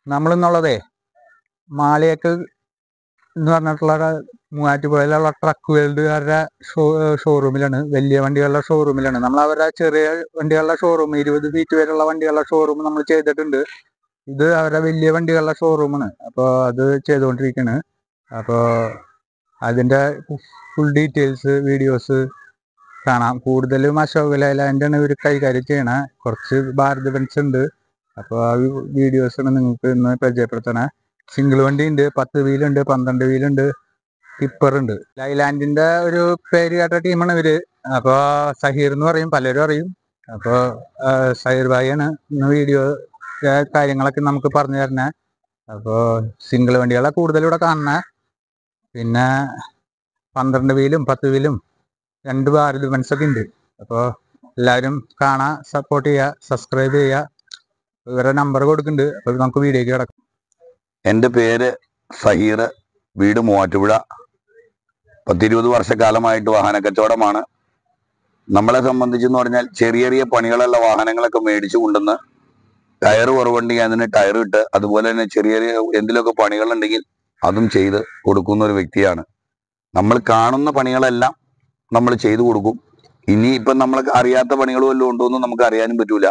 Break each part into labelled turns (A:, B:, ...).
A: നമ്മളിന്നുള്ളതേ മാളിയേക്കൽ എന്ന് പറഞ്ഞിട്ടുള്ള മൂവാറ്റുപുഴയിലുള്ള truck വേൾഡുകാരുടെ show ഷോറൂമിലാണ് വലിയ വണ്ടികളുടെ ഷോറൂമിലാണ് നമ്മൾ അവരുടെ ചെറിയ വണ്ടികളുടെ ഷോറൂം ഇരുപത് ഫീറ്റ് വരെയുള്ള വണ്ടികളുടെ ഷോറൂം നമ്മൾ ചെയ്തിട്ടുണ്ട് ഇത് അവരുടെ വലിയ വണ്ടികളുടെ ഷോറൂമാണ് അപ്പോൾ അത് ചെയ്തുകൊണ്ടിരിക്കുകയാണ് അപ്പോൾ അതിൻ്റെ ഫുൾ ഡീറ്റെയിൽസ് വീഡിയോസ് കാണാം കൂടുതലും അശോക് ലൈലാൻഡാണ് ഇവർ കൈകാര്യം ചെയ്യണേ കുറച്ച് ഭാരത് ബെൻസ് ഉണ്ട് അപ്പോൾ ആ വീഡിയോസാണ് നിങ്ങൾക്ക് ഇന്ന് പരിചയപ്പെടുത്തണേ സിംഗിൾ വണ്ടി ഉണ്ട് പത്ത് വീലുണ്ട് പന്ത്രണ്ട് വീലുണ്ട് ടിപ്പർ ഉണ്ട് ലൈലാൻഡിന്റെ ഒരു പേര് കേട്ട ടീമാണ് ഇവര് അപ്പൊ സഹീർ എന്ന് പറയും പലരും അറിയും അപ്പൊ ആ, സഹീർ ഭായിയാണ് ഇന്ന് വീഡിയോ കാര്യങ്ങളൊക്കെ നമുക്ക് പറഞ്ഞു തരണേ അപ്പോ സിംഗിൾ വണ്ടികളെ കൂടുതൽ ഇവിടെ കാണണേ പിന്നെ പന്ത്രണ്ട് വീലും പത്ത് വീലും രണ്ട് ഭാരത് ബെൻസ് ഒക്കെ ഉണ്ട് അപ്പോൾ എല്ലാവരും കാണാൻ സപ്പോർട്ട് ചെയ്യുക സബ്സ്ക്രൈബ് ചെയ്യുക ഇവരുടെ നമ്പർ കൊടുക്കുന്നുണ്ട് അപ്പോൾ നമുക്ക് വീഡിയോക്ക് കിടക്കാം
B: എൻ്റെ പേര് സഹീർ വീട് മൂവാറ്റുപുഴ പത്തിരുപത് വർഷക്കാലമായിട്ട് വാഹന കച്ചവടമാണ് നമ്മളെ സംബന്ധിച്ചെന്ന് പറഞ്ഞാൽ ചെറിയ ചെറിയ പണികളുള്ള വാഹനങ്ങളൊക്കെ മേടിച്ചു കൊണ്ടുവന്ന് ടയർ കുറവുണ്ടെങ്കിൽ അതിന് ടയർ ഇട്ട് അതുപോലെ തന്നെ ചെറിയ ചെറിയ എന്തെങ്കിലുമൊക്കെ പണികളുണ്ടെങ്കിൽ അതും ചെയ്ത് കൊടുക്കുന്ന ഒരു വ്യക്തിയാണ് നമ്മൾ കാണുന്ന പണികളെല്ലാം നമ്മൾ ചെയ്തു കൊടുക്കും ഇനി ഇപ്പം നമ്മൾ അറിയാത്ത പണികൾ വല്ലതും ഉണ്ടോ എന്ന് നമുക്ക് അറിയാനും പറ്റൂല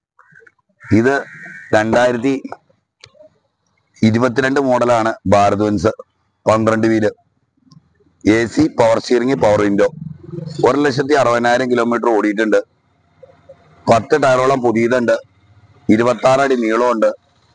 B: ഇത് രണ്ടായിരത്തി ഇരുപത്തിരണ്ട് മോഡലാണ് ഭാരത് വൻസ് പന്ത്രണ്ട് wheel A C power steering power window ഒരു ലക്ഷത്തി അറുപതിനായിരം കിലോമീറ്റർ ഓടിയിട്ടുണ്ട് പത്ത് ടയറോളം പുതിയതുണ്ട് ഇരുപത്തി ആറ് അടി നീളമുണ്ട്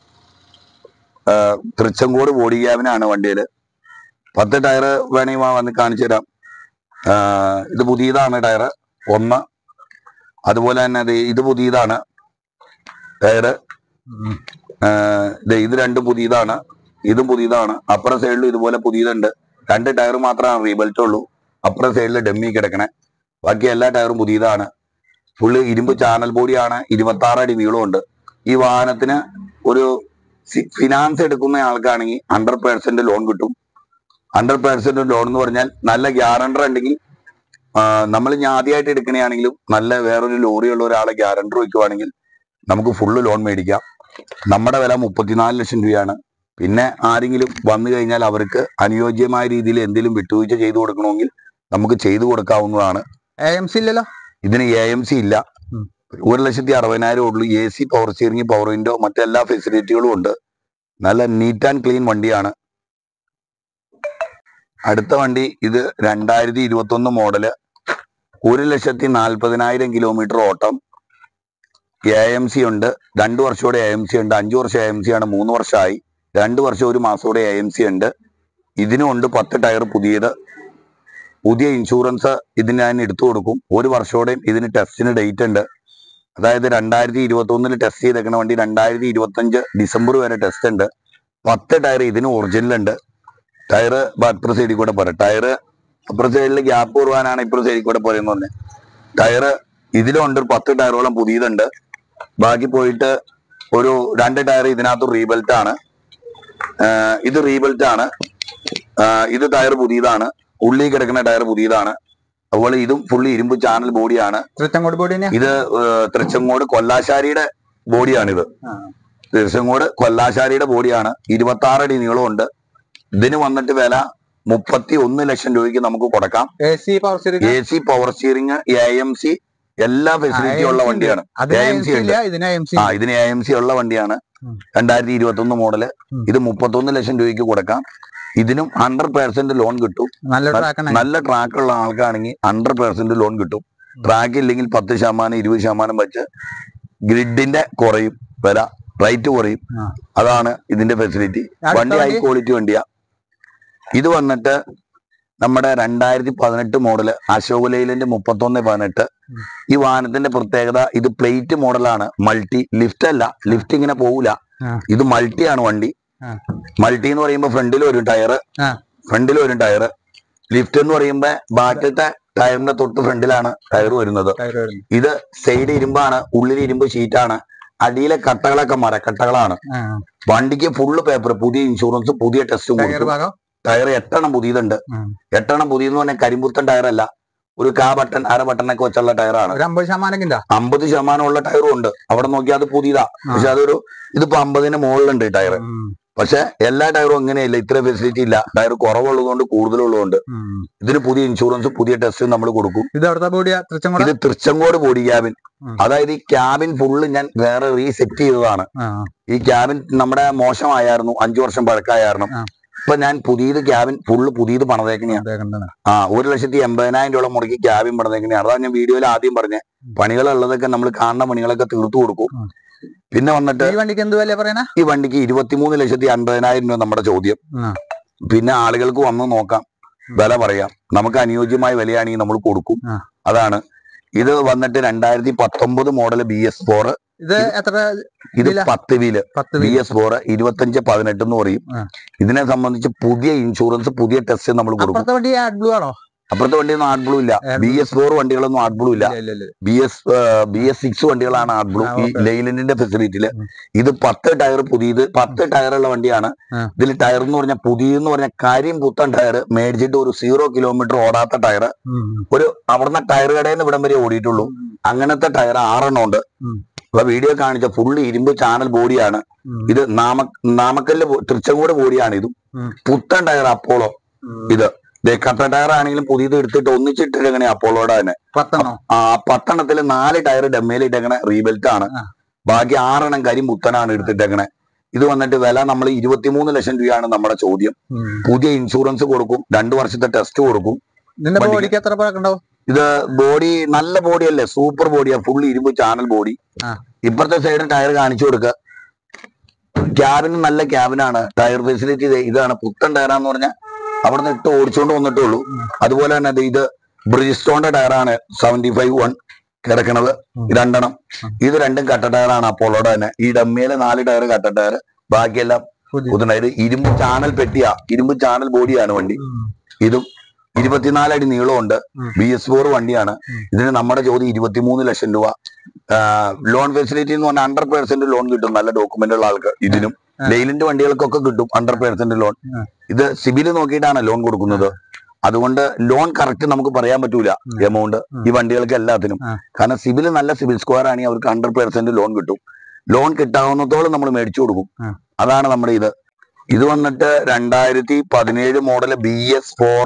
B: ആ, തൃച്ചങ്കോട് ബോഡി ക്യാബിനാണ് വണ്ടിയിൽ പത്ത് ടയർ വേണമെങ്കിൽ വാ വന്ന് കാണിച്ചു തരാം ആ, ഇത് പുതിയതാണ് ടയർ ഒന്ന് അതുപോലെ തന്നെ ദേ ഇത് പുതിയതാണ് ടയറ്
A: ഉം.
B: ആഹ് ദേ ഇത് രണ്ടും പുതിയതാണ് ഇതും പുതിയതാണ് അപ്പുറ സൈഡിലും ഇതുപോലെ പുതിയതുണ്ട് രണ്ട് ടയർ മാത്രമാണ് റീബെൽറ്റ് ഉള്ളൂ അപ്പുറ സൈഡിൽ ഡമ്മി കിടക്കണേ ബാക്കി എല്ലാ ടയറും പുതിയതാണ് ഫുള്ള് ഇരുമ്പ് ചാനൽ ബോഡിയാണ് ഇരുപത്തി ആറ് അടി നീളമുണ്ട് ഈ വാഹനത്തിന് ഒരു ഫിനാൻസ് എടുക്കുന്ന ആൾക്കാണെങ്കിൽ ഹൺഡ്രഡ് പേഴ്സെന്റ് ലോൺ കിട്ടും ഹൺഡ്രഡ് പേഴ്സെന്റ് ലോൺ എന്ന് പറഞ്ഞാൽ നല്ല ഗ്യാരണ്ടർ ഉണ്ടെങ്കിൽ നമ്മൾ ഇനി ആദ്യമായിട്ട് എടുക്കണമെയാണെങ്കിലും നല്ല വേറൊരു ലോറി ഉള്ള ഒരാളെ ഗ്യാരണ്ടർ വെക്കുവാണെങ്കിൽ നമുക്ക് ഫുള്ള് ലോൺ മേടിക്കാം നമ്മുടെ വില മുപ്പത്തിനാല് ലക്ഷം രൂപയാണ് പിന്നെ ആരെങ്കിലും വന്നു കഴിഞ്ഞാൽ അവർക്ക് അനുയോജ്യമായ രീതിയിൽ എന്തെങ്കിലും വിട്ടുവീഴ്ച ചെയ്തു കൊടുക്കണമെങ്കിൽ നമുക്ക് ചെയ്തു കൊടുക്കാവുന്നതാണ്
A: എ എം സി ഇല്ലല്ലോ
B: ഇതിന് എ എം സി ഇല്ല
A: ഉം.
B: ഒരു ലക്ഷത്തി അറുപതിനായിരം ഉള്ളൂ A C power steering power window മറ്റെല്ലാ ഫെസിലിറ്റികളും ഉണ്ട് നല്ല നീറ്റ് ആൻഡ് ക്ലീൻ വണ്ടിയാണ് അടുത്ത വണ്ടി ഇത് രണ്ടായിരത്തി ഇരുപത്തി ഒന്ന് മോഡല് ഒരു ലക്ഷത്തി നാൽപ്പതിനായിരം കിലോമീറ്റർ ഓട്ടം എ എം സി ഉണ്ട് രണ്ട് വർഷത്തോടെ എ എം സി ഉണ്ട് അഞ്ചു വർഷം എ എം സി ആണ് മൂന്ന് വർഷമായി രണ്ട് വർഷം ഒരു മാസത്തോടെ എ എം സി ഉണ്ട് ഇതിനും ഉണ്ട് പത്ത് ടയർ പുതിയത് പുതിയ ഇൻഷുറൻസ് ഇതിന് ഞാൻ എടുത്തു കൊടുക്കും ഒരു വർഷത്തോടെയും ഇതിന് ടെസ്റ്റിന് ഡേറ്റ് ഉണ്ട് അതായത് രണ്ടായിരത്തി ഇരുപത്തി ഒന്നിൽ ടെസ്റ്റ് ചെയ്തേക്കുന്ന വണ്ടി രണ്ടായിരത്തി ഇരുപത്തി അഞ്ച് ഡിസംബർ വരെ ടെസ്റ്റ് ഉണ്ട് പത്ത് ടയർ ഇതിന് ഒറിജിനൽ ഉണ്ട് ടയർ അപ്പുറ സൈഡിൽ കൂടെ പോരാ ടയർ അപ്പുറ സൈഡിൽ ഗ്യാപ്പ് കുറവാനാണ് ഇപ്പുറ സൈഡിൽ കൂടെ പോരെന്ന് പറഞ്ഞത് ടയർ ഇതിലുണ്ട് ഒരു പത്ത് ടയറോളം പുതിയതുണ്ട് ബാക്കി പോയിട്ട് ഒരു രണ്ട് ടയർ ഇതിനകത്ത് റീബെൽറ്റ് ആണ് ആഹ് ഇത് റീബെൽറ്റ് ആണ് ആഹ് ഇത് ടയർ പുതിയതാണ് ഉള്ളി കിടക്കുന്ന ടയർ പുതിയതാണ് അതുപോലെ ഇതും ഫുള്ളി ഇരുമ്പ് ചാനൽ ബോഡിയാണ്
A: തൃച്ചങ്കോട് ബോഡി തന്നെയാ
B: ഇത് ഏഹ് തൃച്ചങ്ങോട് കൊല്ലാശാരിയുടെ ബോഡിയാണിത്
A: ആ.
B: തൃച്ചങ്ങോട് കൊല്ലാശാരിയുടെ ബോഡിയാണ് ഇരുപത്തി ആറ് അടി നീളമുണ്ട് ഇതിന് വന്നിട്ട് വില മുപ്പത്തി ഒന്ന് ലക്ഷം രൂപയ്ക്ക് നമുക്ക് കൊടുക്കാം
A: A C power steering
B: A C power steering A M C എല്ലാ ഫെസിലിറ്റി ഉള്ള വണ്ടിയാണ്
A: അതിന്
B: AMC
A: എം സി ഇല്ല ഇതിന് എം സി
B: ആ ഇതിന് എ എം സി ഉള്ള വണ്ടിയാണ്
A: ഉം.
B: രണ്ടായിരത്തി ഇരുപത്തി ഒന്ന് മോഡല്
A: ഉം.
B: ഇത് മുപ്പത്തൊന്ന് ലക്ഷം രൂപയ്ക്ക് കൊടുക്കാം ഇതിനും ഹൺഡ്രഡ് പേഴ്സെന്റ് ലോൺ കിട്ടും
A: നല്ല ട്രാക്ക് ആണ്
B: നല്ല ട്രാക്ക് ഉള്ള ആൾക്കാണെങ്കിൽ ഹൺഡ്രഡ് പേഴ്സെന്റ് ലോൺ കിട്ടും ട്രാക്ക് ഇല്ലെങ്കിൽ പത്ത് ശതമാനം ഇരുപത് ശതമാനം വെച്ച് ഗ്രിഡിന്റെ കുറയും വില റേറ്റ് കുറയും
A: ആ.
B: അതാണ് ഇതിന്റെ ഫെസിലിറ്റി
A: അടുത്ത
B: വണ്ടി ഹൈ
A: വണ്ടി?
B: ക്വാളിറ്റി വണ്ടിയാ ഇത് വന്നിട്ട് നമ്മുടെ രണ്ടായിരത്തി പതിനെട്ട് മോഡല് അശോക് ലൈലന്റ് മുപ്പത്തൊന്ന് പതിനെട്ട്
A: ഉം.
B: ഈ വാഹനത്തിന്റെ പ്രത്യേകത ഇത് പ്ലേറ്റ് മോഡലാണ് മൾട്ടി ലിഫ്റ്റ് അല്ല ലിഫ്റ്റ് ഇങ്ങനെ പോകൂല
A: ആ.
B: ഇത് മൾട്ടിയാണ് വണ്ടി
A: ആ.
B: മൾട്ടി എന്ന് പറയുമ്പോൾ ഫ്രണ്ടിൽ ഒരു ടയർ
A: ആ.
B: ഫ്രണ്ടിൽ ഒരു ടയർ ലിഫ്റ്റ് എന്ന് പറയുമ്പോ ബാക്കിലത്തെ ടയറിന്റെ തൊട്ട് ഫ്രണ്ടിലാണ് ടയർ വരുന്നത്
A: ടയർ വരുന്നു
B: ഇത് സൈഡ് ഇരുമ്പാണ് ഉള്ളിൽ ഇരുമ്പ് ഷീറ്റാണ് അടിയിലെ കട്ടകളൊക്കെ മരക്കട്ടകളാണ്
A: ആ.
B: വണ്ടിക്ക് ഫുള്ള് പേപ്പർ പുതിയ ഇൻഷുറൻസ് പുതിയ ടെസ്റ്റും
A: ടയർ
B: കൊടുത്തു
A: ഭാഗം
B: ടയർ എട്ടെണ്ണം പുതിയതുണ്ട്
A: ഉം.
B: എട്ടെണ്ണം പുതിയെന്ന് പറഞ്ഞാൽ കരിമ്പുത്തൻ ടയറല്ല ഒരു കാ ബട്ടൺ അര ബട്ടണൊക്കെ വെച്ചുള്ള ടയറാണ്
A: ഒരു അമ്പത് ശതമാനം ഇല്ല
B: അമ്പത് ശതമാനമുള്ള ടയറും ഉണ്ട് അവിടെ നോക്കിയാൽ അത് പുതിയതാ പക്ഷെ അതൊരു ഇതിപ്പോ അമ്പതിന് മുകളിലുണ്ട് ഈ ടയർ പക്ഷെ എല്ലാ ടയറും അങ്ങനെയല്ല ഇത്ര ഫെസിലിറ്റി ഇല്ല ടയർ കുറവുള്ളതുകൊണ്ട് കൂടുതലുള്ളതുകൊണ്ട് ഇതിന് പുതിയ ഇൻഷുറൻസ് പുതിയ ടെസ്റ്റ് നമ്മൾ കൊടുക്കും
A: ഇത് എവിടുത്തെ ബോഡിയാ തൃച്ചങ്കോട്
B: ഇത് തൃച്ചങ്കോട് ബോഡി ക്യാബിൻ
A: ഉം.
B: അതായത് ഈ ക്യാബിൻ ഫുള്ള് ഞാൻ വേറെ റീസെറ്റ് ചെയ്തതാണ്
A: ആ,
B: ഈ ക്യാബിൻ നമ്മുടെ മോശമായിരുന്നു അഞ്ചു വർഷം പഴക്കമായിരുന്നു
A: ആ.
B: ഇപ്പൊ ഞാൻ പുതിയത് ക്യാബിൻ ഫുള്ള് പുതിയത് പണിതേക്കണെയാണ്
A: അതെ കണ്ടതാണ്.
B: ആ ഒരു ലക്ഷത്തി എൺപതിനായിരം രൂപ മുടക്കി ക്യാബിൻ പണിതേക്കണെയാണ് അതാണ് ഞാൻ വീഡിയോയിൽ ആദ്യം പറഞ്ഞത് പണികളുള്ളതൊക്കെ നമ്മൾ കാണുന്ന പണികളൊക്കെ തീർത്തു കൊടുക്കും
A: ഉം.
B: പിന്നെ വന്നിട്ട്
A: ഈ വണ്ടിക്ക് എന്ത് വില പറയണ
B: ഈ വണ്ടിക്ക് ഇരുപത്തിമൂന്ന് ലക്ഷത്തി അൻപതിനായിരം രൂപ നമ്മുടെ ചോദ്യം
A: ആ.
B: പിന്നെ ആളുകൾക്ക് വന്ന് നോക്കാം വില പറയാം നമുക്ക് അനുയോജ്യമായ വിലയാണെങ്കിൽ നമ്മൾ കൊടുക്കും
A: ആ.
B: അതാണ് ഇത് വന്നിട്ട് രണ്ടായിരത്തി പത്തൊമ്പത് മോഡൽ ബി എസ് ഫോർ
A: ഇത് എത്ര
B: ഇത്
A: ഇതിലാ?
B: പത്ത് വീല്
A: പത്ത്
B: ബി
A: വീല്?
B: എസ് ഫോർ ഇരുപത്തഞ്ച് പതിനെട്ട് എന്ന് പറയും
A: ആ.
B: ഇതിനെ സംബന്ധിച്ച് പുതിയ ഇൻഷുറൻസ് പുതിയ ടെസ്റ്റ് നമ്മൾ കൊടുക്കും
A: അപ്പുറത്തെ വണ്ടി ആഡ് ബ്ലൂ ആണോ
B: അപ്പുറത്തെ വണ്ടിയൊന്നും ആർട്ട് ഇല്ല
A: Ad
B: ബി എസ് ഫോർ വണ്ടികളൊന്നും ആർട്ട് ബ്ലൂ ഇല്ല
A: ഇല്ല, ഇല്ല, ഇല്ല.
B: B S B S six വണ്ടികളാണ് ആർട്ട് ബ്ലൂ
A: ആ,
B: ഈ
A: okay.
B: ലെയിലിന്റെ ഫെസിലിറ്റിയില്
A: ഉം.
B: ഇത് പത്ത് ടയർ പുതിയത് പത്ത് ടയറുള്ള വണ്ടിയാണ്
A: ആ.
B: ഇതിൽ ടയർ എന്ന് പറഞ്ഞാൽ പുതിയെന്ന് പറഞ്ഞാൽ കാര്യം പുത്തൻ ടയർ മേടിച്ചിട്ട് ഒരു സീറോ കിലോമീറ്റർ ഓടാത്ത ടയർ
A: ഉം,
B: ഒരു അവിടുന്ന് ടയർ കടയിൽ നിന്ന് ഇവിടം വരെ ഓടിയിട്ടുള്ളൂ അങ്ങനത്തെ ടയർ ആറെണ്ണം ഉണ്ട്
A: ഉം.
B: അപ്പൊ വീഡിയോ കാണിച്ച ഫുള്ള് ഇരുമ്പ് ചാനൽ ബോഡിയാണ്
A: ഉം,
B: ഇത് നാമ നാമക്കല്ല് ബോ- തൃച്ചങ്കോട് ബോഡിയാണ് ഇതും
A: ഉം.
B: പുത്തൻ ടയർ അപ്പോളോ
A: ഉം.
B: ഇത് ദേ കട്ട ടയർ ആണെങ്കിലും പുതിയത് എടുത്തിട്ട് ഒന്നിച്ചിട്ടിങ്ങനെ അപ്പോളോടെ തന്നെ
A: പത്തെണ്ണം
B: ആ പത്തെണ്ണത്തിൽ നാല് ടയർ ഡമ്മയിലിട്ടേക്കണ റീബെൽറ്റ് ആണ്
A: ആ.
B: ബാക്കി ആറെണ്ണം കരി മുത്തനാണ് എടുത്തിട്ടേക്കണേ ഇത് വന്നിട്ട് വില നമ്മൾ ഇരുപത്തിമൂന്ന് ലക്ഷം രൂപയാണ് നമ്മുടെ ചോദ്യം
A: ഉം.
B: പുതിയ ഇൻഷുറൻസ് കൊടുക്കും രണ്ടു വർഷത്തെ ടെസ്റ്റ് കൊടുക്കും
A: ഇതിന്റെ
B: വണ്ടിക്ക്.
A: ബോഡിക്ക് എത്ര പഴക്കുണ്ടാവും
B: ഇത് ബോഡി നല്ല ബോഡി അല്ലേ സൂപ്പർ ബോഡിയാ ഫുൾ ഇരുമ്പ് ചാനൽ ബോഡി
A: ആ.
B: ഇപ്പുറത്തെ സൈഡ് ടയർ കാണിച്ചു കൊടുക്കുക ക്യാബിന് നല്ല ക്യാബിനാണ് ടയർ ഫെസിലിറ്റി ഇതാണ് പുത്തൻ ടയറാന്ന് പറഞ്ഞാൽ അവിടെ നിന്ന് ഇട്ട് ഓടിച്ചുകൊണ്ട് വന്നിട്ടേ ഉള്ളൂ
A: ഉം.
B: അതുപോലെ തന്നെ ദേ ഇത് ബ്രിജിസ്റ്റോണിന്റെ ടയറാണ് സെവന്റി ഫൈവ് വൺ കിടക്കണത്
A: ഉം.
B: രണ്ടെണ്ണം
A: ഉം.
B: ഇത് രണ്ടും കട്ട ടയറാണ് അപ്പോളോടെ തന്നെ ഈ ഡമ്മിയിലെ നാല് ടയർ കട്ട ടയർ ബാക്കിയെല്ലാം
A: പുതിയ
B: പുതുണ്ട് ഇത് ഇരുമ്പ് ചാനൽ പെട്ടിയാ ഇരുമ്പ് ചാനൽ ബോഡിയാണ് വണ്ടി
A: ഉം.
B: ഇതും ഇരുപത്തിനാല് അടി നീളമുണ്ട്
A: ഉം.
B: ബി എസ് ഫോർ വണ്ടിയാണ്
A: ഉം.
B: ഇതിന് നമ്മുടെ ചോദ്യം ഇരുപത്തിമൂന്ന് ലക്ഷം രൂപ ലോൺ ഫെസിലിറ്റി എന്ന് പറഞ്ഞാൽ ഹൺഡ്രഡ് പെർസെന്റ് ലോൺ കിട്ടും നല്ല ഡോക്യുമെന്റ് ഉള്ള ആൾക്ക് ഇതിനും
A: ആ.
B: ലെയിലിന്റെ വണ്ടികൾക്കൊക്കെ കിട്ടും ഹൺഡ്രഡ് പെർസെന്റ് ലോൺ
A: ആ.
B: ഇത് സിബിൽ നോക്കിയിട്ടാണ് ലോൺ കൊടുക്കുന്നത് അതുകൊണ്ട് ലോൺ കറക്റ്റ് നമുക്ക് പറയാൻ പറ്റൂല
A: ഉം.
B: എമൗണ്ട്
A: ഉം.
B: ഈ വണ്ടികൾക്ക് എല്ലാത്തിനും
A: ആ.
B: കാരണം സിബിൽ നല്ല സിബിൽ സ്കോർ ആണെങ്കിൽ അവർക്ക് ഹൺഡ്രഡ് പെർസെന്റ് ലോൺ കിട്ടും ലോൺ കിട്ടാവുന്നതോളം നമ്മൾ മേടിച്ചു കൊടുക്കും
A: ആ.
B: അതാണ് നമ്മുടെ ഇത് ഇത് വന്നിട്ട് രണ്ടായിരത്തി പതിനേഴ് മോഡൽ ബി എസ് ഫോർ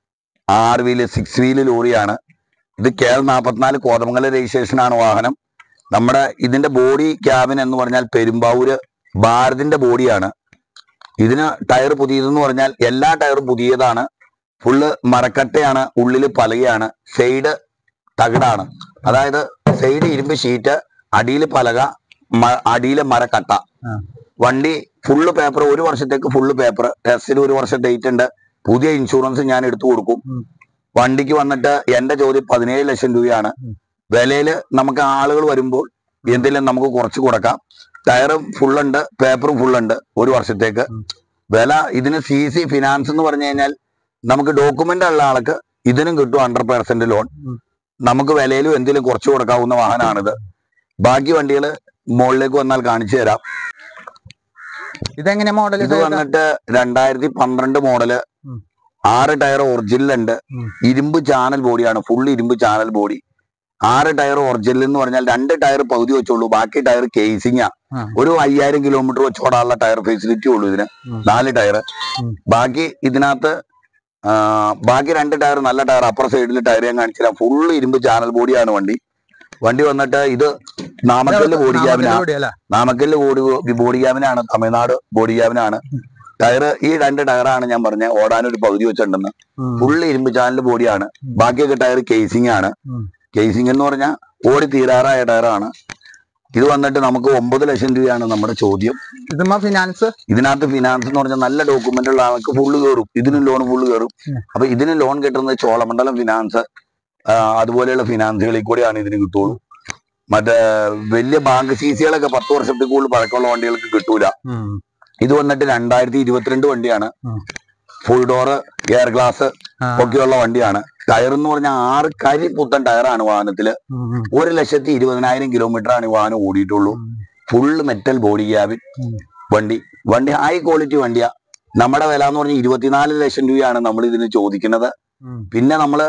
B: ആറ് വീല് സിക്സ് വീല് ലോറിയാണ് ഇത് കെ എൽ നാൽപ്പത്തിനാല് കോതമംഗല രജിസ്ട്രേഷൻ ആണ് വാഹനം നമ്മുടെ ഇതിന്റെ ബോഡി ക്യാബിൻ എന്ന് പറഞ്ഞാൽ പെരുമ്പാവൂര് ഭാരതിന്റെ ബോഡിയാണ് ഇതിന് ടയർ പുതിയതെന്ന് പറഞ്ഞാൽ എല്ലാ ടയറും പുതിയതാണ് ഫുള്ള് മരക്കട്ടയാണ് ഉള്ളില് പലകയാണ് സൈഡ് തകിടാണ് അതായത് സൈഡ് ഇരുമ്പ് ഷീറ്റ് അടിയിൽ പലക മ- അടിയിലെ മരക്കട്ട
A: ആ.
B: വണ്ടി ഫുള്ള് പേപ്പർ ഒരു വർഷത്തേക്ക് ഫുള്ള് പേപ്പർ ടെസ്റ്റിന് ഒരു വർഷം ഡേറ്റ് ഉണ്ട് പുതിയ ഇൻഷുറൻസ് ഞാൻ എടുത്തു കൊടുക്കും
A: ഉം.
B: വണ്ടിക്ക് വന്നിട്ട് എന്റെ ചോദ്യം പതിനേഴ് ലക്ഷം രൂപയാണ്
A: ഉം.
B: വിലയില് നമുക്ക് ആളുകൾ വരുമ്പോൾ എന്തെങ്കിലും നമുക്ക് കുറച്ച് കൊടുക്കാം ടയറും ഫുള്ളുണ്ട് പേപ്പറും ഫുള്ളുണ്ട് ഒരു വർഷത്തേക്ക്
A: ഉം.
B: വില ഇതിന് സി സി ഫിനാൻസ് എന്ന് പറഞ്ഞു കഴിഞ്ഞാൽ നമുക്ക് ഡോക്യുമെന്റ് ഉള്ള ആൾക്ക് ഇതിനും കിട്ടും ഹൺഡ്രഡ് പെർസെന്റ് ലോൺ
A: ഉം.
B: നമുക്ക് വിലയിലും എന്തെങ്കിലും കുറച്ച് കൊടുക്കാവുന്ന വാഹനമാണിത് ബാക്കി വണ്ടികൾ മുകളിലേക്ക് വന്നാൽ കാണിച്ചു തരാം
A: ഇതെങ്ങനെ മോഡൽ
B: ഇത് വന്നിട്ട് രണ്ടായിരത്തി പന്ത്രണ്ട് മോഡല്
A: ഉം.
B: ആറ് ടയർ ഒറിജിനൽ ഉണ്ട്
A: ഉം.
B: ഇരുമ്പ് ചാനൽ ബോഡിയാണ് ഫുൾ ഇരുമ്പ് ചാനൽ ബോഡി ആറ് ടയർ ഒറിജിനൽ എന്ന് പറഞ്ഞാൽ രണ്ട് ടയർ പകുതി വെച്ചുള്ളൂ ബാക്കി ടയർ കേസിംഗാ
A: ആ.
B: ഒരു അയ്യായിരം കിലോമീറ്റർ വെച്ച് ഓടാനുള്ള ടയർ ഫെസിലിറ്റി ഉള്ളൂ ഇതിന്
A: ഉം.
B: നാല് ടയർ
A: ഉം.
B: ബാക്കി ഇതിനകത്ത് ആ, ബാക്കി രണ്ട് ടയർ നല്ല ടയർ അപ്പുറ സൈഡിൽ ടയർ ഞാൻ കാണിച്ചില്ല ഫുള്ള് ഇരുമ്പ് ചാനൽ ബോഡിയാണ് വണ്ടി വണ്ടി വന്നിട്ട് ഇത് നാമക്കല്ല് body ക്യാബിനാ നാമക്കല്ല് body body ക്യാബിനാണ് Tamil Nadu body ക്യാബിനാണ് tyre ഈ രണ്ട് ടയറാണ് ഞാൻ പറഞ്ഞത് ഓടാൻ ഒരു പകുതി വെച്ചിട്ടുണ്ടെന്ന് ഫുള്ള് ഇരുമ്പ് ചാനൽ ബോഡിയാണ് ബാക്കിയൊക്കെ ടയർ കേസിംഗ് ആണ്
A: ഉം.
B: കേസിംഗ് എന്ന് പറഞ്ഞാൽ ഓടി തീരാറായ ടയറാണ് ഇത് വന്നിട്ട് നമുക്ക് ഒമ്പത് ലക്ഷം രൂപയാണ് നമ്മുടെ ചോദ്യം
A: ഇതുമ്മ ഫിനാൻസ്
B: ഇതിനകത്ത് ഫിനാൻസ് എന്ന് പറഞ്ഞാൽ നല്ല ഡോക്യുമെന്റ് ഉള്ള ആൾക്ക് ഫുള്ള് കയറും ഇതിനും ലോൺ ഫുള്ള് കയറും
A: ഉം.
B: അപ്പൊ ഇതിന് ലോൺ കിട്ടുന്നത് ചോളമണ്ഡലം ഫിനാൻസ് ആ, അതുപോലെയുള്ള ഫിനാൻസുകളിൽ കൂടെയാണ് ഇതിന് കിട്ടുള്ളൂ മറ്റേ വലിയ ബാങ്ക് സി സികളൊക്കെ പത്ത് വർഷത്തിൽ കൂടുതൽ പഴക്കമുള്ള വണ്ടികൾക്ക് കിട്ടൂല ഇത് വന്നിട്ട് രണ്ടായിരത്തി ഇരുപത്തിരണ്ട് വണ്ടിയാണ്
A: ഉം.
B: ഫുൾ ഡോറ് എയർ ഗ്ലാസ് ഒക്കെയുള്ള വണ്ടിയാണ് ടയർ എന്ന് പറഞ്ഞാൽ ആറ് കരി പുത്തൻ ടയറാണ് വാഹനത്തില് ഒരു ലക്ഷത്തി ഇരുപതിനായിരം കിലോമീറ്റർ ആണ് ഈ വാഹനം ഓടിയിട്ടുള്ളൂ ഫുള്ള് മെറ്റൽ ബോഡി ക്യാബിൻ
A: ഉം.
B: വണ്ടി വണ്ടി ഹൈ ക്വാളിറ്റി വണ്ടിയാ നമ്മുടെ വില എന്ന് പറഞ്ഞാൽ ഇരുപത്തിനാല് ലക്ഷം രൂപയാണ് നമ്മൾ ഇതിന് ചോദിക്കുന്നത് പിന്നെ നമ്മള്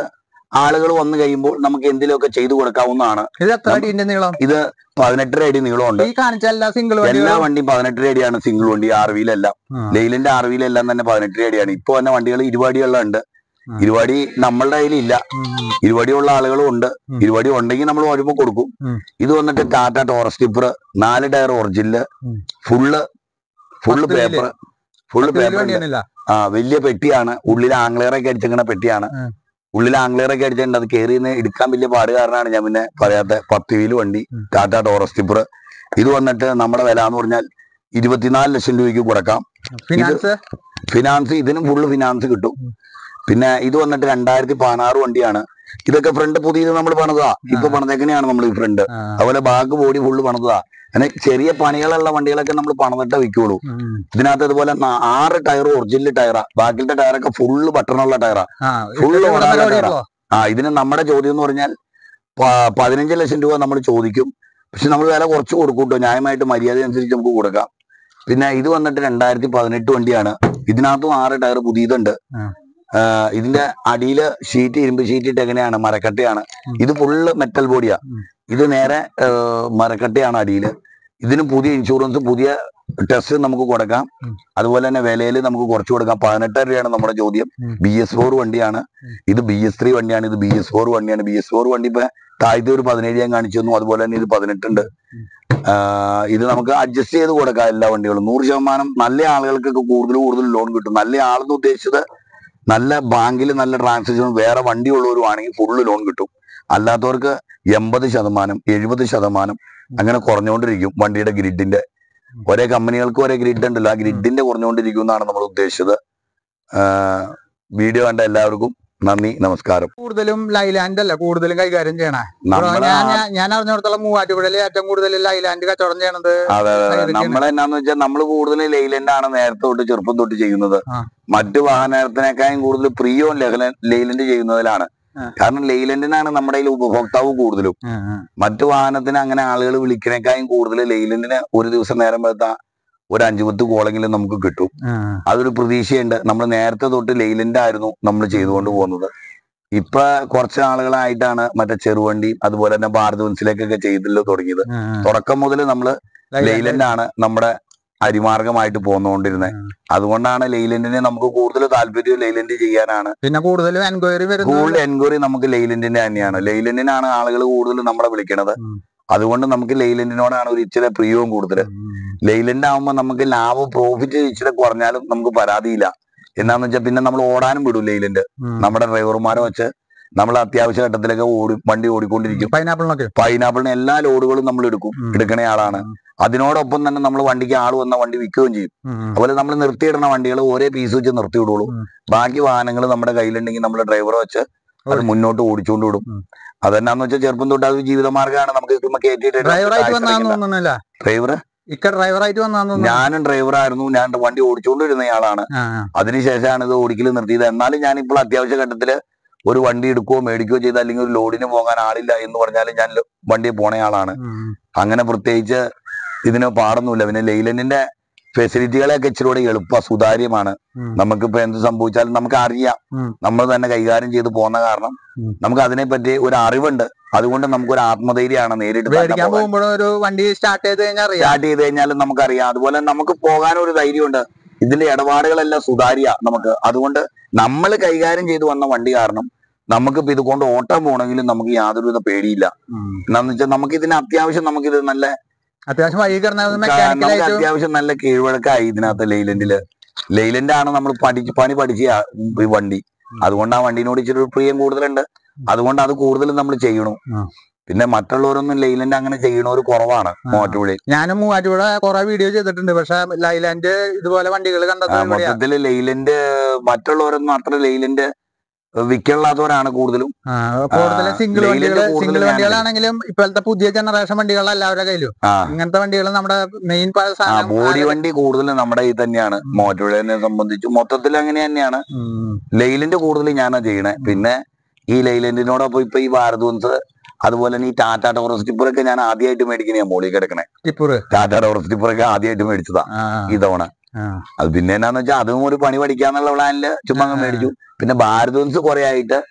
B: ആളുകൾ വന്നു കഴിയുമ്പോൾ നമുക്ക് എന്തെങ്കിലുമൊക്കെ ചെയ്തു കൊടുക്കാവുന്നതാണ്
A: ഇത് എത്ര അടിന്റെ നീളം
B: ഇത് പതിനെട്ടര അടി നീളമുണ്ട്
A: ഈ കാണിച്ച എല്ലാ സിംഗിൾ
B: എല്ലാ
A: വണ്ടികളും
B: വണ്ടിയും പതിനെട്ടര അടിയാണ് സിംഗിൾ വണ്ടി ആർ വീലെല്ലാം
A: ആ.
B: ലെയിലിന്റെ ആർ വീലെല്ലാം തന്നെ പതിനെട്ടര അടിയാണ് ഇപ്പൊ തന്നെ വണ്ടികൾ ഇരുപടിയുള്ള ഉണ്ട്
A: ആ.
B: ഇരുപടി നമ്മളുടെ കയ്യിൽ ഇല്ല
A: ഉം.
B: ഇരുപടിയുള്ള ആളുകളും ഉണ്ട്
A: ഉം.
B: ഇരുപടി ഉണ്ടെങ്കിൽ നമ്മൾ വരുമ്പോൾ കൊടുക്കും
A: ഉം.
B: ഇത് വന്നിട്ട് ടാറ്റ ടോറസ് ടിപ്പർ നാല് ടയർ ഒറിജിനല്
A: ഉം.
B: ഫുള്ള് ഫുള്ള്
A: പത്ത്
B: പേപ്പർ ഫുള്ള്
A: പത്ത് വലിയ
B: പേപ്പർ
A: വണ്ടിയാണില്ല
B: ആ വലിയ പെട്ടിയാണ് ഉള്ളിൽ ആംഗ്ലയറൊക്കെ അടിച്ചിങ്ങനെ പെട്ടിയാണ്
A: ആ.
B: ഉള്ളിൽ ആംഗ്ലയറൊക്കെ അടിച്ചിട്ടുണ്ട് അത് കയറി നിന്ന് എടുക്കാൻ വലിയ പാട് കാരണമാണ് ഞാൻ പിന്നെ പറയാത്ത പത്ത് വീല് വണ്ടി
A: ഉം.
B: ടാറ്റ ടോറസ് ടിപ്പർ ഇത് വന്നിട്ട് നമ്മുടെ വില എന്ന് പറഞ്ഞാൽ ഇരുപത്തിനാല് ലക്ഷം രൂപയ്ക്ക് കൊടുക്കാം
A: ഫിനാൻസ്
B: ഫിനാൻസ് ഇതിനും ഫുള്ള് ഫിനാൻസ് കിട്ടും
A: ഉം.
B: പിന്നെ ഇത് വന്നിട്ട് രണ്ടായിരത്തി പതിനാറ് വണ്ടിയാണ് ഇതൊക്കെ ഫ്രണ്ട് പുതിയത് നമ്മൾ പണിതാ ഇപ്പൊ
A: ആ.
B: പണിതേക്കനെയാണ് നമ്മൾ ഈ ഫ്രണ്ട്
A: ആ.
B: അതുപോലെ ബാക്ക് ബോഡി ഫുള്ള് പണിതാ അങ്ങനെ ചെറിയ പണികളുള്ള വണ്ടികളൊക്കെ നമ്മൾ പണിതിട്ടേ വിൽക്കുള്ളൂ
A: ഉം.
B: ഇതിനകത്ത് ഇതുപോലെ നാ- ആറ് ടയർ ഒറിജിനൽ ടയറാ ബാക്കിലത്തെ ടയറൊക്കെ ഫുള്ള് ബട്ടണുള്ള ടയറാ
A: ആ,
B: Full
A: ഇവിടെ
B: ഓടാനുള്ള
A: പരിപാടി
B: ടയറാ.
A: ഇപ്പോ.
B: ആ ഇതിന് നമ്മുടെ ചോദ്യം എന്ന് പറഞ്ഞാൽ പ- പതിനഞ്ച് ലക്ഷം രൂപ നമ്മൾ ചോദിക്കും പക്ഷെ നമ്മൾ വില കുറച്ച് കൊടുക്കും കേട്ടോ ന്യായമായിട്ട് മര്യാദ അനുസരിച്ച് നമുക്ക് കൊടുക്കാം പിന്നെ ഇത് വന്നിട്ട് രണ്ടായിരത്തി പതിനെട്ട് വണ്ടിയാണ് ഇതിനകത്തും ആറ് ടയർ പുതിയതുണ്ട്
A: ആ.
B: ആ, ഇതിന്റെ അടിയില് ഷീറ്റ് ഇരുമ്പ് ഷീറ്റ് ഇട്ട് എങ്ങനെയാണ് മരക്കട്ടയാണ്
A: ഉം.
B: ഇത് ഫുള്ള് മെറ്റൽ ബോഡിയാ
A: ഉം.
B: ഇത് നേരെ ആ, മരക്കട്ടയാണ് അടിയില് ഇതിന് പുതിയ ഇൻഷുറൻസ് പുതിയ ടെസ്റ്റ് നമുക്ക് കൊടുക്കാം
A: ഉം.
B: അതുപോലെ തന്നെ വിലയിൽ നമുക്ക് കുറച്ച് കൊടുക്കാം പതിനെട്ടര രൂപയാണ് നമ്മുടെ ചോദ്യം
A: ഉം.
B: ബി എസ് ഫോർ വണ്ടിയാണ്
A: ഉം.
B: ഇത് ബി എസ് ത്രീ വണ്ടിയാണ് ഇത് ബി എസ് ഫോർ വണ്ടിയാണ് ബി എസ് ഫോർ വണ്ടി ഇപ്പൊ താഴത്തെ ഒരു പതിനേഴ് ഞാൻ കാണിച്ചു തന്നു അതുപോലെ തന്നെ ഇത് പതിനെട്ടുണ്ട്
A: ഉം.
B: ആ, ഇത് നമുക്ക് അഡ്ജസ്റ്റ് ചെയ്ത് കൊടുക്കാം എല്ലാ വണ്ടികളും നൂറ് ശതമാനം നല്ല ആളുകൾക്കൊക്കെ കൂടുതൽ കൂടുതൽ ലോൺ കിട്ടും നല്ല ആളെന്ന് ഉദ്ദേശിച്ചത് നല്ല ബാങ്കിൽ നല്ല ട്രാൻസാക്ഷൻ വേറെ വണ്ടി ഉള്ളവരും ആണെങ്കിൽ ഫുള്ള് ലോൺ കിട്ടും അല്ലാത്തവർക്ക് എൺപത് ശതമാനം എഴുപത് ശതമാനം അങ്ങനെ കുറഞ്ഞുകൊണ്ടിരിക്കും വണ്ടിയുടെ ഗ്രിഡിന്റെ ഒരേ കമ്പനികൾക്ക് ഒരേ ഗ്രിഡ് ഉണ്ടല്ലോ ആ ഗ്രിഡിന്റെ കുറഞ്ഞുകൊണ്ടിരിക്കും എന്നാണ് നമ്മൾ ഉദ്ദേശിച്ചത് ആ, വീഡിയോ കണ്ട എല്ലാവർക്കും നന്ദി നമസ്കാരം
A: കൂടുതലും ലൈലാൻഡ് അല്ല കൂടുതലും കൈകാര്യം ചെയ്യണേ
B: നമ്മളെ
A: ഞാൻ ഞാൻ- ഞാൻ അറിഞ്ഞിടത്തോളം മൂവാറ്റുപുഴയിൽ ഏറ്റവും കൂടുതൽ ലൈലാൻഡ് കച്ചവടം ചെയ്യണത്
B: അതെ അതെ
A: കൈകാര്യം ചെയ്യണേ.
B: നമ്മളെന്നാന്ന് വെച്ചാൽ നമ്മൾ കൂടുതൽ ലെയിലന്റ് ആണ് നേരത്തെ തൊട്ട് ചെറുപ്പം തൊട്ട് ചെയ്യുന്നത്
A: ആ.
B: മറ്റു വാഹനത്തിനേക്കാളും കൂടുതൽ പ്രിയവും ലെയിലന്റ് ചെയ്യുന്നതിലാണ്
A: ആ.
B: കാരണം ലെയിലന്റിനാണ് നമ്മുടെ കയ്യിൽ ഉപഭോക്താവ് കൂടുതലും
A: ആ, ആ.
B: മറ്റു വാഹനത്തിന് അങ്ങനെ ആളുകൾ വിളിക്കണേക്കാളും കൂടുതൽ ലെയിലന്റിന് ഒരു ദിവസം നേരം വെത്താ ഒരു അഞ്ചു പത്ത് കോളെങ്കിലും നമുക്ക് കിട്ടും
A: ആ,
B: അതൊരു പ്രതീക്ഷയുണ്ട് നമ്മൾ നേരത്തെ തൊട്ട് ലെയിലന്റ് ആയിരുന്നു നമ്മൾ ചെയ്തുകൊണ്ട് പോകുന്നത് ഇപ്പൊ കുറച്ച് ആളുകളായിട്ടാണ് മറ്റേ ചെറുവണ്ടി അതുപോലെ തന്നെ ഭാരത് വൻസിലേക്കൊക്കെ ചെയ്തല്ലോ തുടങ്ങിയത്
A: ആ, ആ.
B: തുടക്കം മുതൽ നമ്മൾ
A: ലൈലാൻഡ്.
B: ലെയ്ലന്റ് ആണ് നമ്മുടെ അരിമാർഗമായിട്ട് പോന്നുകൊണ്ടിരുന്നത്
A: ആ.
B: അതുകൊണ്ടാണ് ലെയ്ലന്റിനെ നമുക്ക് കൂടുതൽ താല്പര്യം ലെയ്ലന്റ് ചെയ്യാനാണ്
A: പിന്നെ കൂടുതലും എൻക്വയറി വരുന്നത്
B: കൂടുതൽ എൻക്വയറി നമുക്ക് ലെയ്ലന്റിന്റെ തന്നെയാണ് ലെയ്ലന്റിനാണ് ആളുകൾ കൂടുതൽ നമ്മളെ വിളിക്കണത്
A: ഉം.
B: അതുകൊണ്ട് നമുക്ക് ലെയ്ലന്റിനോടാണ് ഒരു ഇച്ചിരി പ്രിയവും കൂടുതൽ
A: ഉം.
B: ലെയ്ലന്റ് ആവുമ്പോൾ നമുക്ക് ലാഭം പ്രോഫിറ്റ് ഇച്ചിരി കുറഞ്ഞാലും നമുക്ക് പരാതിയില്ല എന്നാന്ന് വെച്ചാൽ പിന്നെ നമ്മൾ ഓടാനും വിടും ലെയ്ലന്റ്
A: ഉം.
B: നമ്മുടെ ഡ്രൈവർമാരെ വെച്ച് നമ്മൾ അത്യാവശ്യ ഘട്ടത്തിലൊക്കെ ഓടി വണ്ടി ഓടിക്കൊണ്ടിരിക്കും
A: പൈനാപ്പിളിനൊക്കെ
B: പൈനാപ്പിളിന് എല്ലാ ലോഡുകളും നമ്മൾ എടുക്കും
A: ഉം.
B: എടുക്കണ ആളാണ് അതിനോടൊപ്പം തന്നെ നമ്മൾ വണ്ടിക്ക് ആൾ വന്ന വണ്ടി വിൽക്കുകയും ചെയ്യും
A: ഉം.
B: അതുപോലെ നമ്മൾ നിർത്തിയിടുന്ന വണ്ടികൾ ഒരേ പീസ് വെച്ച് നിർത്തി വിടുള്ളൂ
A: ഉം.
B: ബാക്കി വാഹനങ്ങൾ നമ്മുടെ കയ്യിലുണ്ടെങ്കിൽ നമ്മൾ ഡ്രൈവറെ വെച്ച് അത്
A: ഓടി.
B: മുന്നോട്ട് ഓടിച്ചുകൊണ്ട് വിടും
A: ഉം.
B: അതെന്നാന്ന് വെച്ചാൽ ചെറുപ്പം തൊട്ട് അത് ജീവിതമാർഗ്ഗമാണ് നമുക്ക് ചുമ്മാ
A: ഡ്രൈവറായിട്ട് വന്നാന്ന്
B: കയറ്റിയിട്ട്
A: തോന്നുന്നില്ല
B: ഡ്രൈവർ
A: ഇക്ക ഡ്രൈവറായിട്ട് വന്നാന്ന് തോന്നുന്നു
B: ഞാനും ഡ്രൈവറായിരുന്നു ഞാൻ വണ്ടി ഓടിച്ചുകൊണ്ടിരുന്നയാളാണ്
A: ആ, ആ.
B: അതിനുശേഷമാണ് ഇത് ഓടിക്കൽ നിർത്തിയത് എന്നാലും ഞാൻ ഇപ്പോൾ അത്യാവശ്യ ഘട്ടത്തില് ഒരു വണ്ടി എടുക്കുകയോ മേടിക്കുകയോ ചെയ്ത് അല്ലെങ്കിൽ ഒരു ലോഡിന് പോകാൻ ആളില്ല എന്ന് പറഞ്ഞാലും ഞാൻ ലോ- വണ്ടി പോണയാളാണ്
A: ഉം.
B: അങ്ങനെ പ്രത്യേകിച്ച് ഇതിന് പാടൊന്നുമില്ല പിന്നെ ലെയ്ലന്റിന്റെ ഫെസിലിറ്റികളെയൊക്കെ ഇച്ചിരി കൂടെ എളുപ്പ സുതാര്യമാണ്
A: ഉം.
B: നമുക്കിപ്പോ എന്ത് സംഭവിച്ചാലും നമുക്ക് അറിയാം
A: ഉം.
B: നമ്മൾ തന്നെ കൈകാര്യം ചെയ്ത് പോകുന്ന കാരണം
A: ഉം.
B: നമുക്ക് അതിനെപ്പറ്റി ഒരു അറിവുണ്ട് അതുകൊണ്ട് നമുക്ക് ഒരു ആത്മധൈര്യമാണ് നേരിട്ട് തന്നെ
A: മേടിക്കാൻ
B: പോകാൻ.
A: പോകുമ്പോഴും ഒരു വണ്ടി സ്റ്റാർട്ട് ചെയ്ത് കഴിഞ്ഞാൽ അറിയാം
B: സ്റ്റാർട്ട് ചെയ്ത് കഴിഞ്ഞാലും നമുക്കറിയാം അതുപോലെ നമുക്ക് പോകാനും ഒരു ധൈര്യമുണ്ട് ഇതിന്റെ ഇടപാടുകളെല്ലാം സുതാര്യ നമുക്ക് അതുകൊണ്ട് നമ്മൾ കൈകാര്യം ചെയ്ത് വന്ന വണ്ടി കാരണം നമുക്കിപ്പോ ഇത് കൊണ്ട് ഓട്ടം പോകണമെങ്കിലും നമുക്ക് യാതൊരുവിധ പേടിയില്ല
A: ഉം.
B: എന്താന്ന് വെച്ചാൽ നമുക്ക് ഇതിന് അത്യാവശ്യം നമുക്കിത് നല്ല
A: അത്യാവശ്യം വഴി കിടന്ന
B: നമുക്ക്
A: മെക്കാനിക്കലായിട്ട്
B: അത്യാവശ്യം നല്ല കീഴ്വഴക്കായി ഇതിനകത്ത് ലെയ്ലന്റില് ലെയ്ലന്റ് ആണ് നമ്മൾ പഠിച്ച് പണി പഠിച്ച ആ ഈ വണ്ടി അതുകൊണ്ട് ആ വണ്ടിനോട് ഇച്ചിരി ഒരു പ്രിയം കൂടുതലുണ്ട് അതുകൊണ്ട് അത് കൂടുതലും നമ്മൾ ചെയ്യണു
A: ആ.
B: പിന്നെ മറ്റുള്ളവരൊന്നും ലെയ്ലന്റ് അങ്ങനെ ചെയ്യണവർ കുറവാണ്
A: ആ.
B: മോട്ടുപുഴയിൽ
A: ഞാനും മൂവാറ്റുപുഴ കുറെ വീഡിയോ ചെയ്തിട്ടുണ്ട് പക്ഷെ ലൈലാൻഡ് ഇതുപോലെ വണ്ടികൾ കണ്ടത്
B: ആ,
A: ഇവിടെയാ.
B: മൊത്തത്തില് ലെയ്ലന്റ് മറ്റുള്ളവരൊന്നും അത്ര ലെയ്ലന്റ് വിൽക്കുള്ളവരാണ് കൂടുതലും
A: ആ, കൂടുതൽ
B: ആ,
A: സിംഗിൾ
B: ലൈലാൻഡ്
A: വണ്ടികൾ
B: കൂടുതൽ
A: സിംഗിൾ
B: ഞാൻ
A: വണ്ടികളാണെങ്കിലും ഇപ്പോഴത്തെ പുതിയ ജനറേഷൻ വണ്ടികൾ എല്ലാവരുടെ കയ്യിലും
B: ആ
A: ഇങ്ങനത്തെ വണ്ടികൾ നമ്മുടെ മെയിൻ
B: ആ ബോഡി വണ്ടി കൂടുതൽ നമ്മുടെ കയ്യിൽ തന്നെയാണ് മോറ്റുപുഴനെ സംബന്ധിച്ച് മൊത്തത്തിൽ അങ്ങനെ തന്നെയാണ് ലെയ്ലന്റ് കൂടുതൽ ഞാനാ ചെയ്യണേ പിന്നെ ഈ ലെയ്ലന്റിനോടൊപ്പം ഇപ്പൊ ഈ ഭാരതവൻസ് അതുപോലെ തന്നെ ഈ ടാറ്റ ടോറസ് ടിപ്പറൊക്കെ ഞാൻ ആദ്യമായിട്ട് മേടിക്കണേ മോളിൽ കിടക്കണേ
A: ടിപ്പൂറ്
B: ടാറ്റ ടോറസ് ടിപ്പറൊക്കെ ആദ്യമായിട്ട് മേടിച്ചതാ
A: ആ,
B: ഈ തവണ
A: ആ.
B: അത് പിന്നെ എന്നാന്ന് വെച്ചാൽ അതും ഒരു പണി പഠിക്കാന്നുള്ള പ്ലാനില് ചുമ്മാ അങ്ങ്
A: ആ.
B: മേടിച്ചു പിന്നെ ഭാരതവൻസ് കുറെ ആയിട്ട്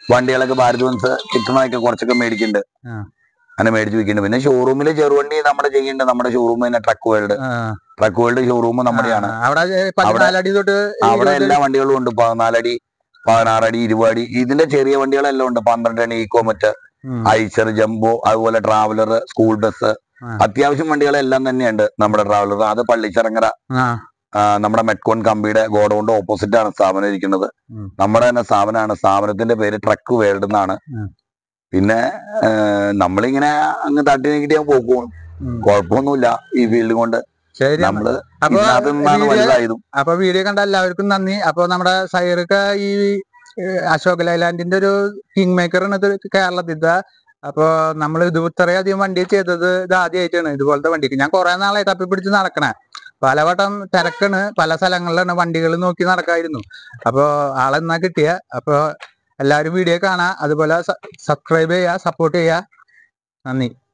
B: വണ്ടികളൊക്കെ ഭാരത് ബൻസ് കിട്ടണമൊക്കെ കുറച്ചൊക്കെ മേടിക്കുന്നുണ്ട്
A: ആ.
B: അങ്ങനെ മേടിച്ച് വെക്കുന്നുണ്ട് പിന്നെ ഷോറൂമിൽ ചെറുവണ്ടി നമ്മുടെ ചെയ്യുന്നുണ്ട് നമ്മുടെ ഷോറൂം തന്നെ ട്രക്ക് വേൾഡ്
A: ആ,
B: ട്രക്ക് വേൾഡ് ഷോറൂം നമ്മുടെയാണ്
A: ആ, അവിടെ പതിനാലടി തൊട്ട്
B: അവിടെ
A: ഇരുപത്
B: എല്ലാ വണ്ടികളും ഉണ്ട് പതിനാലടി പതിനാറടി ഇരുപടി ഇതിന്റെ ചെറിയ വണ്ടികളെല്ലാം ഉണ്ട് പന്ത്രണ്ട് അടി ഈക്കോമറ്റ്
A: ഉം.
B: ഐസർ ജംബോ അതുപോലെ ട്രാവലർ സ്കൂൾ ബസ്
A: ആ.
B: അത്യാവശ്യം വണ്ടികളെല്ലാം തന്നെയുണ്ട് നമ്മുടെ ട്രാവലർ അത് പള്ളിച്ചിറങ്ങര
A: ആ,
B: ആ, നമ്മുടെ മെറ്റ്കോൺ കമ്പിയുടെ ഗോഡൌണിന്റെ ഓപ്പോസിറ്റ് ആണ് സ്ഥാപനം ഇരിക്കുന്നത്
A: ഉം.
B: നമ്മുടെ തന്നെ സ്ഥാപനമാണ് സ്ഥാപനത്തിന്റെ പേര് ട്രക്ക് വേൾഡ് എന്നാണ്
A: ഉം.
B: പിന്നെ ആ, നമ്മളിങ്ങനെ അങ്ങ് തട്ടി നീക്കിട്ട് ഞാൻ പോകും
A: ഉം.
B: കുഴപ്പമൊന്നുമില്ല ഈ ഫീൽഡ് കൊണ്ട്
A: ശരി
B: നമ്മള്
A: അപ്പൊ
B: ഇതിനകത്ത് നിന്നാണ്
A: വീഡിയോ-
B: വലുതായതും
A: അപ്പൊ വീഡിയോ കണ്ട എല്ലാവർക്കും നന്ദി അപ്പൊ നമ്മുടെ സൈറക്ക ഈ ഏഹ്, അശോക് ലൈലാൻഡിന്റെ ഒരു കിങ് മേക്കറാണ് ഇത് കേരളത്തിലത്തെ അപ്പൊ നമ്മൾ ഇത് ഇത്രയധികം വണ്ടി ചെയ്തത് ഇത് ആദ്യമായിട്ടാണ് ഇതുപോലത്തെ വണ്ടിക്ക് ഞാൻ കുറെ നാളായി തപ്പിപ്പിടിച്ച് നടക്കണേ പലവട്ടം തിരക്കാണ് പല സ്ഥലങ്ങളിലാണ് വണ്ടികൾ നോക്കി നടക്കായിരുന്നു അപ്പൊ ആളെന്നാ കിട്ടിയ അപ്പൊ എല്ലാവരും വീഡിയോ കാണാ അതുപോലെ സബ്സ്ക്രൈബ് ചെയ്യുക സപ്പോർട്ട് ചെയ്യുക നന്ദി